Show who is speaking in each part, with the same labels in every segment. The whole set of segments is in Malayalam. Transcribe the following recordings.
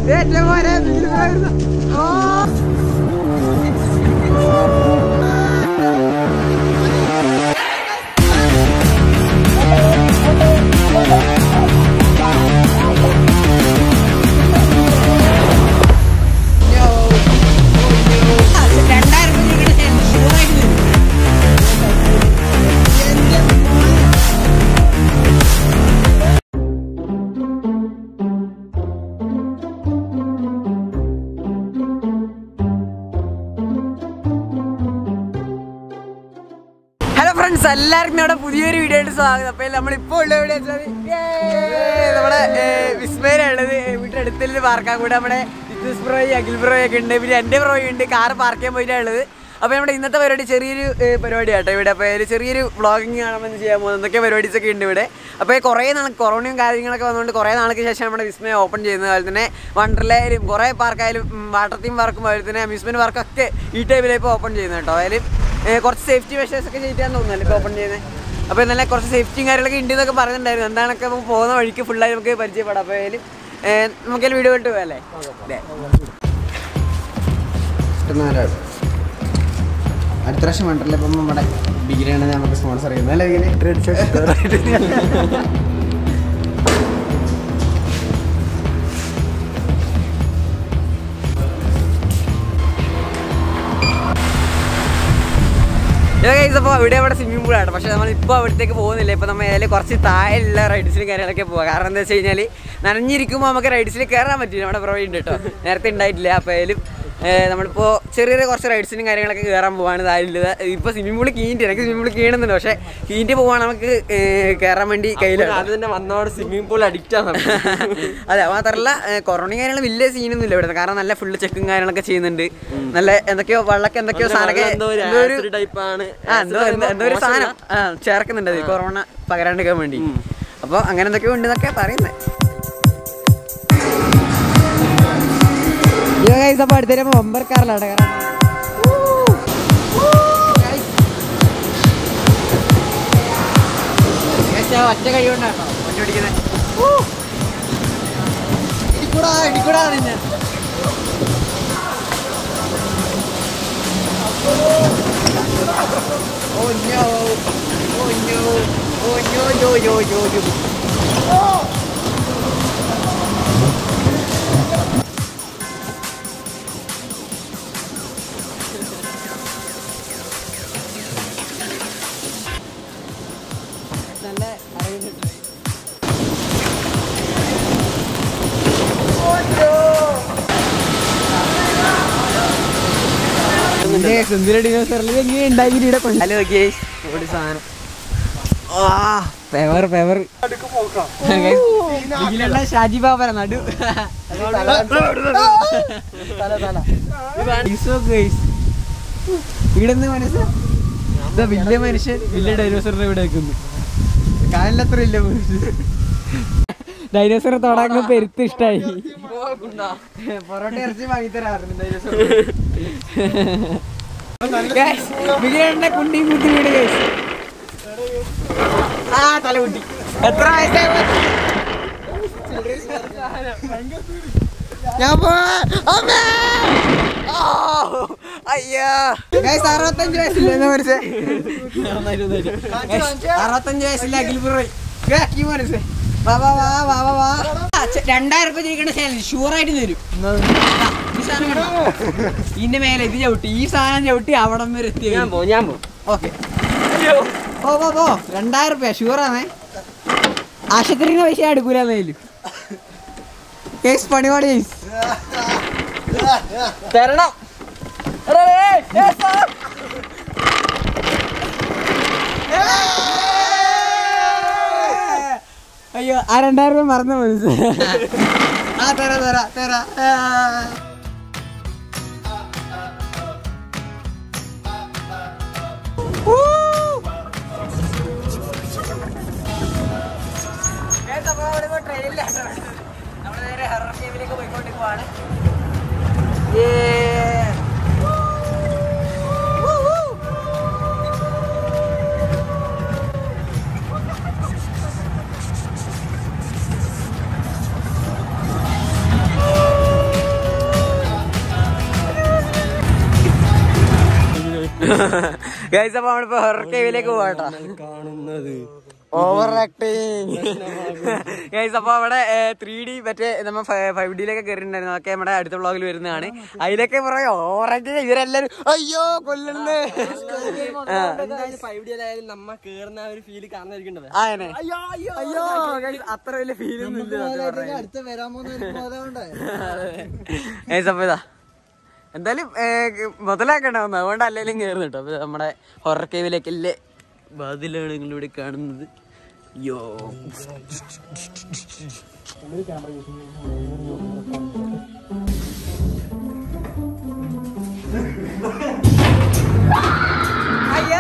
Speaker 1: ഏറ്റവും പോരെ ഓ രണ്ടായിരം ഹലോ ഫ്രണ്ട്സ് എല്ലാവർക്കും നമ്മുടെ പുതിയൊരു വീഡിയോ ആയിട്ട് സ്വാഗതം അപ്പോൾ നമ്മളിപ്പോൾ ഉള്ള എവിടെ വെച്ചാൽ നമ്മുടെ വിസ്മയിലുള്ളത് വീട്ടിൽ അടുത്തുള്ള പാർക്കാൻ കൂടെ നമ്മുടെ ജിത്തൂസ് ബ്രോയി അഖിൽ ബ്രോയി ഒക്കെ ഉണ്ട് പിന്നെ എൻ്റെ ബ്രോയി ഉണ്ട് കാർ പാർക്ക് ചെയ്യാൻ പോയിട്ടുള്ളത് അപ്പോൾ നമ്മുടെ ഇന്നത്തെ പരിപാടി ചെറിയൊരു പരിപാടി ആട്ടോ ഇവിടെ അപ്പോൾ ഒരു ചെറിയൊരു വ്ളോഗിങ് കാണുമെന്ന് ചെയ്യാൻ പോകുന്നത് എന്തൊക്കെ പരിപാടീസ് ഒക്കെ ഉണ്ട് ഇവിടെ അപ്പോൾ കുറേ നാൾ കൊറോണയും കാര്യങ്ങളൊക്കെ വന്നുകൊണ്ട് കുറേ നാൾക്ക് ശേഷം നമ്മുടെ വിസ്മയ ഓപ്പൺ ചെയ്യുന്നത് അതുപോലെ തന്നെ വണ്ടർലയിലും കുറേ പാർക്കായാലും വാട്ടർ തീം പാർക്കും അതുപോലെ തന്നെ അമ്യൂസ്മെൻറ്റ് പാർക്കൊക്കെ ഈ ടൈമിലാണ് ഇപ്പോൾ ഓപ്പൺ ചെയ്യുന്നത് കേട്ടോ അതിൽ ഏഹ് കുറച്ച് സേഫ്റ്റി മെഷേഴ്സ് ഒക്കെ ചെയ്താന്ന് തോന്നുന്നല്ലേ ഇപ്പോൾ ഓപ്പൺ ചെയ്യുന്നത് അപ്പോൾ നല്ല കുറച്ച് സേഫ്റ്റിയും കാര്യങ്ങളൊക്കെ ഉണ്ട് എന്നൊക്കെ പറയുന്നുണ്ടായിരുന്നു എന്താണൊക്കെ നമുക്ക് പോകുന്ന വഴിക്ക് ഫുള്ളായി നമുക്ക് പരിചയപ്പെടാം അപ്പോൾ അതിൽ നമുക്ക് വീഡിയോ ഇട്ട് പോയല്ലേ അടുത്ത പ്രാവശ്യം വണ്ടർല ഇപ്പം നമ്മുടെ ബിഗിനാണ് നമുക്ക് സ്പോൺസർ ചെയ്യുന്നത് അല്ലേ ബിഗിന് അപ്പോൾ ഇവിടെ അവിടെ സ്വിമ്മിംഗ് പൂളാണ് പക്ഷേ നമ്മൾ ഇപ്പോൾ അവിടത്തേക്ക് പോകുന്നില്ല ഇപ്പോൾ നമ്മൾ അതിൽ കുറച്ച് താഴെയുള്ള റൈഡ്സിലും കാര്യങ്ങളൊക്കെ പോകാം കാരണം എന്താ വെച്ച് കഴിഞ്ഞാൽ നനഞ്ഞിരിക്കുമ്പോൾ നമുക്ക് റൈഡ്സിൽ കയറാൻ പറ്റില്ല നമ്മുടെ പ്രൊവൈഡ് ഉണ്ട് കേട്ടോ നേരത്തെ ഉണ്ടായിട്ടില്ല അപ്പോൾ അതിലും നമ്മളിപ്പോൾ ചെറിയ ചെറിയ കുറച്ച് റൈഡ്സിനും കാര്യങ്ങളൊക്കെ കയറാൻ പോവാണ് താഴെ ഇപ്പോൾ സ്വിമ്മിംഗ് പൂൾ കീൻ്റെ എനിക്ക് സ്വിമ്മിംഗ് പൂൾ കീണുന്നുണ്ട് പക്ഷേ കീൻ്റെ പോവാണ് നമുക്ക് ഏഹ്, കയറാൻ വേണ്ടി കയ്യിലാണ്
Speaker 2: അത് തന്നെ വന്നോടെ സ്വിമ്മിംഗ് പൂൾ അഡിക്റ്റ് ആണ്
Speaker 1: അതെ മാത്രമല്ല കൊറോണയും കാര്യങ്ങളും വലിയ സീനൊന്നും ഇല്ല ഇവിടെ കാരണം നല്ല ഫുള്ള് ചെക്കും കാര്യങ്ങളൊക്കെ ചെയ്യുന്നുണ്ട് നല്ല എന്തൊക്കെയോ വെള്ളമൊക്കെ എന്തൊക്കെയോ സാധനമൊക്കെ
Speaker 2: എന്തോ ഒരു
Speaker 1: എന്തോ ഒരു
Speaker 2: acid type ആണ്.
Speaker 1: ആ, എന്തോ
Speaker 2: Acid
Speaker 1: എന്തോ- എന്തോ ഒരു
Speaker 2: മോശമല്ല.
Speaker 1: സാധനം ആ, ചേർക്കുന്നുണ്ട് അത് കൊറോണ പകരാണ്ടിരിക്കാൻ വേണ്ടി അപ്പോൾ അങ്ങനെ എന്തൊക്കെയോ ഉണ്ട് എന്നൊക്കെ പറയുന്നത് അപ്പോൾ അടുത്ത ബൊമ്പർ കാറിലാണ് കാരണം ഒറ്റ കഴി കൊണ്ടാണോ വണ്ടി ഓടിക്കുന്നത് ഇടിക്കൂടാ ഇടിക്കൂടാ നിന്നെ Oh no! Oh no! Oh no! Yo yo yo yo! നല്ല അറിയുന്നുണ്ട് സുന്ദര ഡിനോസറിൽ എങ്ങനെ ഉണ്ടാക്കി ഇവിടെ കൊണ്ട് ഹലോ ഗേഷ് ഒരു സാധനം പേവർ പേവർ ഇതിലുള്ള ഷാജി ബാബര നടു ഇവിടെ നിന്ന് മനസ്സ് ഇതാ വലിയ മനുഷ്യൻ വലിയ ഡൈനോസറിനെ ഇവിടെ വെക്കുന്നു കാലിലത്ര ഇല്ല ഡൈനോസർ തൊടാൻ പെരുത്ത് ഇഷ്ടായി പൊറോട്ട ഇറച്ചി വാങ്ങിത്തരാറുണ്ട് ഡൈനോസർ വിജയണ്ണ കുണ്ടി കുത്തി വീട് കേസ് ആ തലകുട്ടി എത്ര വയസ്സായി ഞാൻ പോവാ. അമ്മേ! ഓ, അയ്യോ ഗൈസ് അറുപത്തഞ്ച് വയസ്സില്ല എന്താ മനസ്സേ അറുപത്തഞ്ച് വയസ്സില്ല അഖിൽ പുറോയ് ഈ മനസ്സേ വാ വാ വാ വാ വാ വാ ആ, ചെ- രണ്ടായിരം രൂപ ജയിക്കണ ചാനൽ ഷുവറായിട്ട് തരും ദാ, ഈ സാധനം കണ്ടോ? ഇതിന്റെ മേലെ ഇത് ചവിട്ടി ഈ സാധനം ചവിട്ടി അവിടം വരെ എത്തി
Speaker 2: ഞാൻ പോ ഞാൻ പോ
Speaker 1: ഓക്കെ ഓ പോ പോ രണ്ടായിരം റുപ്യ ഷുവറാണേ ആശുപത്രിന്റെ പൈസ എടുക്കൂലെന്നേലും കേസ് പണിപാടി കേസ്
Speaker 2: തരണം
Speaker 1: അയ്യോ ആ രണ്ടായിരം രൂപ മറന്നു മനസ്സ് ആ തരാ തരാ തരാ ആ. ഊ. Guys, അപ്പൊ നമ്മളിപ്പോ ട്രെയിനിലാണ് നമ്മള് നേരെ ഹൊറർ ഗെയിമിലേക്ക് പോയിക്കൊണ്ടിരിക്കുവാണ് Yeah. Woo, woo. ഗൈസ് അപ്പൊ നമ്മളിപ്പോ ഹൊറർ കേവിലേക്ക് പോകട്ടോ
Speaker 2: കാണുന്നത്
Speaker 1: ഓവർ ആക്ടിങ് ഗൈസ് അപ്പൊ അവിടെ ത്രീ ഡി മറ്റേ നമ്മ ഫൈവ് ഡിയിലൊക്കെ കയറിയിട്ടുണ്ടായിരുന്നു അതൊക്കെ നമ്മുടെ അടുത്ത വ്ളോഗിൽ വരുന്നതാണ് അതിലൊക്കെ പറയാം ഓവർ ആക്ടിങ് ഇവരെല്ലാരും അയ്യോ കൊല്ലുന്നു
Speaker 2: ഫൈവ് ഡി ആയാലും നമ്മ കേറുന്ന ആ ഒരു ഫീല് കാണാതിരിക്കേണ്ടത്
Speaker 1: ആയനെ അയ്യോ guys, അത്ര വലിയ ഫീൽ ഒന്നും ഇല്ല
Speaker 3: അടുത്ത വരാൻ പോകുന്ന
Speaker 1: ഗൈസ് അപ്പൊ ഇതാ എന്തായാലും മുതലാക്കണ്ട വന്നു അതുകൊണ്ട് അല്ലെങ്കിലും കയറുന്നു കേട്ടോ അപ്പൊ നമ്മുടെ ഹൊറർ കേവിലേക്ക് അല്ലേ വാതിലാണ് നിങ്ങളിവിടെ കാണുന്നത് യോ അയ്യോ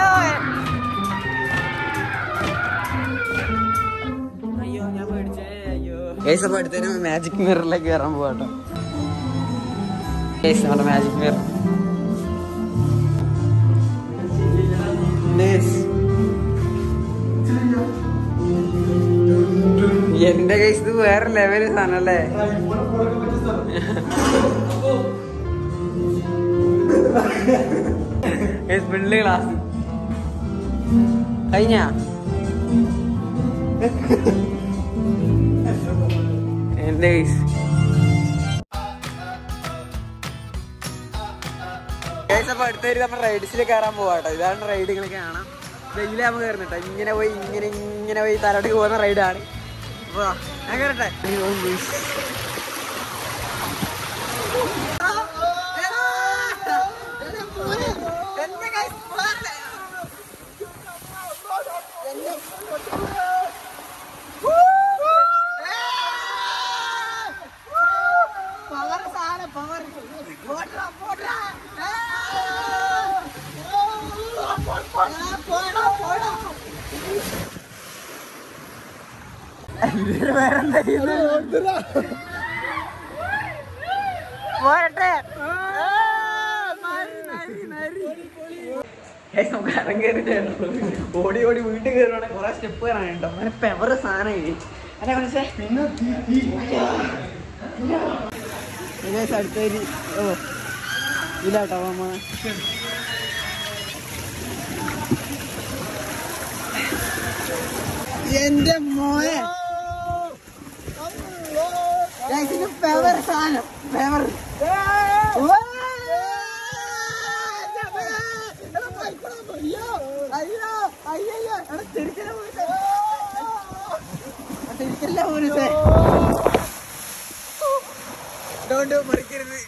Speaker 1: അയ്യോ ഞാൻ പേടിച്ചേ അയ്യോ ഗൈസ് അപ്പൊ അടുത്തതിന് മാജിക് മിററിലേക്ക് കയറാൻ പോവാട്ടോ ഗൈസ് നമ്മുടെ മാജിക് മിറർ എന്റെ കേസ് ഇത് വേറെ ലെവല് സാധനല്ലേ പിള്ളി ക്ലാസ് കഴിഞ്ഞ എന്റെ കേസ് ഗൈസ് അപ്പൊ അടുത്തൊരു നമ്മൾ റൈഡ്സിൽ കയറാൻ പോവാട്ടോ ഇതാണ് റൈഡുകൾ കാണാം വെയിലെ നമ്മൾ കയറുന്നുട്ടോ ഇങ്ങനെ പോയി ഇങ്ങനെ ഇങ്ങനെ പോയി തലോട്ട് പോകുന്ന റൈഡാണ് അപ്പൊ ദാ, ഞാൻ കയറട്ടെ പോരട്ടെ Guys, നമുക്ക് അരങ്ങേറിട്ടായിരുന്നു ഓടി ഓടി വീട്ടിൽ കയറുവാണെങ്കിൽ കുറെ സ്റ്റെപ്പ് കയറാനുണ്ടോ അങ്ങനെ പെവറ് സാധനം അല്ലെ മനസ്സേ അടുത്തേരി ഓ ഇല്ലാട്ടോ അമ്മ എന്റെ മോനെ Guys, ഇത് പെവർ സാധനം പെവർ മറിക്കരുത്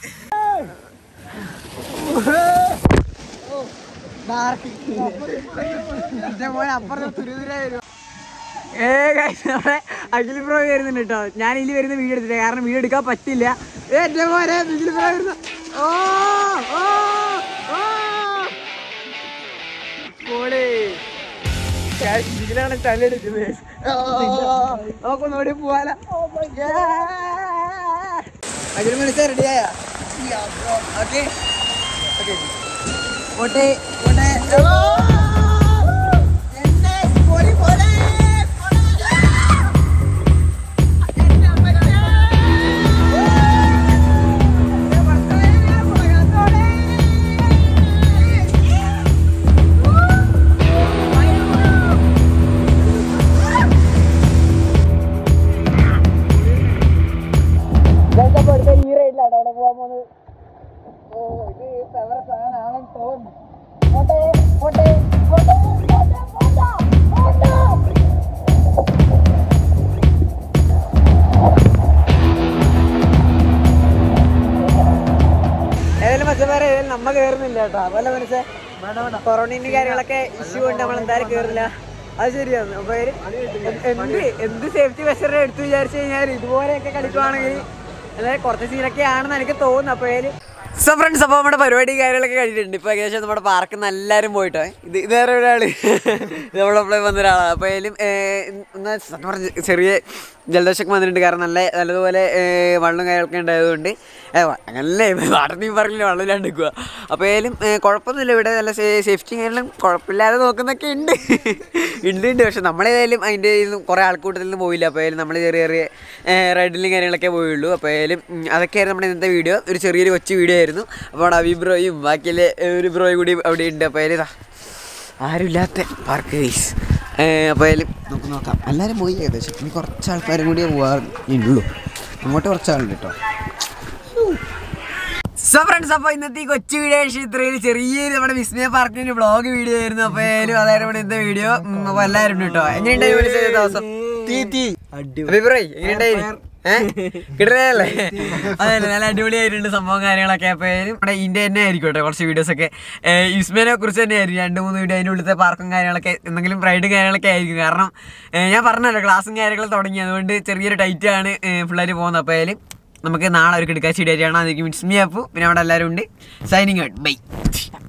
Speaker 1: മോനെ അപ്പുറത്ത് തുരുതുര വരും ഏ guys, നമ്മുടെ അഖിൽ പ്രോ വരുന്നുണ്ട് കേട്ടോ ഞാൻ ഇതിൽ വരുന്ന വീഡിയോ എടുത്തില്ല കാരണം വീഡിയോ എടുക്കാൻ പറ്റില്ല ഏ, എന്റെ മോനെ അഖിൽ പ്രോ വരുന്നു ഓ ഓ ഓ പോടേ ഇതിലാണ് തല്ലെടുക്കുന്നത് നമുക്കൊന്നുകൂടി പോവാല അഖിൽ മണിച്ച റെഡിയായ ഓക്കെ ഓക്കെ പോട്ടെ പോട്ടെ എന്നെ പോടി പോലെ ഈ റൈഡിലാണ് അവിടെ പോകാൻ പോകുന്നത് ഓ ഇത് പെവർ സാധനമാണെന്ന് തോന്നുന്നു പോട്ടെ പോട്ടെ പോട്ടെ പോട്ടെ പോട്ടെ പോട്ടെ ഏതായാലും മച്ചന്മാരെ ഏതായാലും നമ്മ കേറുന്നില്ല കേട്ടോ അതുപോലെ മനസ്സേ കൊറോണയുടെ കാര്യങ്ങളൊക്കെ ഇഷ്യൂ കൊണ്ട് നമ്മൾ എന്തായാലും കേറില്ല അത് ശരിയാണ് അപ്പൊ അതില് എന്ത് എന്ത് സേഫ്റ്റി മെഷർ എടുത്തു വിചാരിച്ചു കഴിഞ്ഞാൽ ഇതുപോലെയൊക്കെ കളിക്കുവാണെങ്കിൽ അതായത് കുറച്ച് സീനൊക്കെ ആണെന്ന് എനിക്ക് തോന്നുന്നു അപ്പൊ അതില് സോ ഫ്രണ്ട്സ് അപ്പോൾ നമ്മുടെ പരിപാടി കാര്യങ്ങളൊക്കെ കഴിഞ്ഞിട്ടുണ്ട് ഇപ്പോൾ ഏകദേശം നമ്മുടെ പാർക്കിൽ നിന്ന് എല്ലാവരും പോയിട്ടോ ഇത് ഇത് വേറെ ഒരാൾ ഇത് നമ്മളെ വന്ന ഒരാളാണ് അപ്പോൾ അതിലും എന്താ സത്യം പറഞ്ഞ ചെറിയ ജലദോഷമൊക്കെ വന്നിട്ടുണ്ട് കാരണം നല്ല നല്ലതുപോലെ ഏ, വെള്ളം കാര്യങ്ങളൊക്കെ ഉണ്ടായതുകൊണ്ട് ഏ, വ- അങ്ങനല്ലേ വാട്ടർ പറഞ്ഞില്ല വെള്ളമില്ലാണ്ട് നിൽക്കുക അപ്പോൾ ഏതായാലും ഏ, കുഴപ്പമൊന്നുമില്ല ഇവിടെ നല്ല സേഫ്റ്റി കാര്യങ്ങളും കുഴപ്പമില്ലാതെ നോക്കുന്നൊക്കെ ഉണ്ട് ഉണ്ട് ഉണ്ട് പക്ഷെ നമ്മളേതായാലും അതിൻ്റെ നിന്നും കുറേ ആൾക്കൂട്ടത്തിൽ നിന്ന് പോയില്ല അപ്പോൾ ഏതായാലും നമ്മൾ ചെറിയ ചെറിയ റൈഡിലും കാര്യങ്ങളൊക്കെ പോയുള്ളൂ അപ്പോൾ ഏതായാലും ഉം, അതൊക്കെയായിരുന്നു നമ്മുടെ ഇന്നത്തെ വീഡിയോ ഒരു ചെറിയൊരു കൊച്ചു വീഡിയോ ആയിരുന്നു അപ്പോൾ അവിടെ അബി ബ്രോയും ബാക്കിയുള്ള ഏ, ഒരു ബ്രോയും കൂടി അവിടെ ഉണ്ട് അപ്പോൾ ഏതായാലും ഇതാ ആരുമില്ലാത്ത പാർക്ക് ഗൈസ് അപ്പോൾ അതിലും നമുക്ക് നോക്കാം എല്ലാവരും പോയി ഏകദേശം ഇനി കുറച്ച് ആൾക്കാരും കൂടിയേ പോകാറുള്ളൂ അങ്ങോട്ട് കുറച്ച് ആളുണ്ട് കേട്ടോ സോ ഫ്രണ്ട്സ് അപ്പോൾ ഇന്നത്തെ ഈ കൊച്ചു വീഡിയോ ഇത്രയും ചെറിയൊരു നമ്മുടെ വിസ്മയ പാർക്കിന്റെ ബ്ലോഗ് വീഡിയോ ആയിരുന്നു അപ്പോൾ ഏതായാലും അതായിരുന്നു നമ്മുടെ ഇന്നത്തെ വീഡിയോ അപ്പോൾ എല്ലാവരും ഉണ്ട് കേട്ടോ എങ്ങനെയുണ്ടായിരുന്നു വിളിച്ച ദിവസം തീ തീ അഭിപ്രായ് എങ്ങനെയുണ്ടായിരുന്നു ഏഹ് കിട്ടണല്ലേ അതെ നല്ല അടിപൊളിയായിട്ടുണ്ട് സംഭവം കാര്യങ്ങളൊക്കെ അപ്പോൾ നമ്മുടെ ഇന്ത്യ തന്നെ ആയിരിക്കും കേട്ടോ കുറച്ച് വീഡിയോസ് ഒക്കെ യുസ്മേനെ കുറിച്ച് തന്നെ ആയിരിക്കും രണ്ട് മൂന്ന് വീഡിയോ അതിൻ്റെ ഉള്ളിലത്തെ പാർക്കും കാര്യങ്ങളൊക്കെ എന്തെങ്കിലും റൈഡും കാര്യങ്ങളൊക്കെ ആയിരിക്കും കാരണം ഏ, ഞാൻ പറഞ്ഞല്ലോ ക്ലാസ്സും കാര്യങ്ങളും തുടങ്ങി അതുകൊണ്ട് ചെറിയൊരു ടൈറ്റ് ആണ് പിള്ളേർ പോകുന്നത് അപ്പോൾ ആയാലും നമുക്ക് നാളെ ഒരു കിടക്കാച്ചി ഡേറ്റ് ആണ് അതൊക്കെ മിറ്റ്സ് മീ അപ്പു പിന്നെ അവിടെ എല്ലാവരും ഉണ്ട് സൈനിങ് ഔട്ട് ബൈ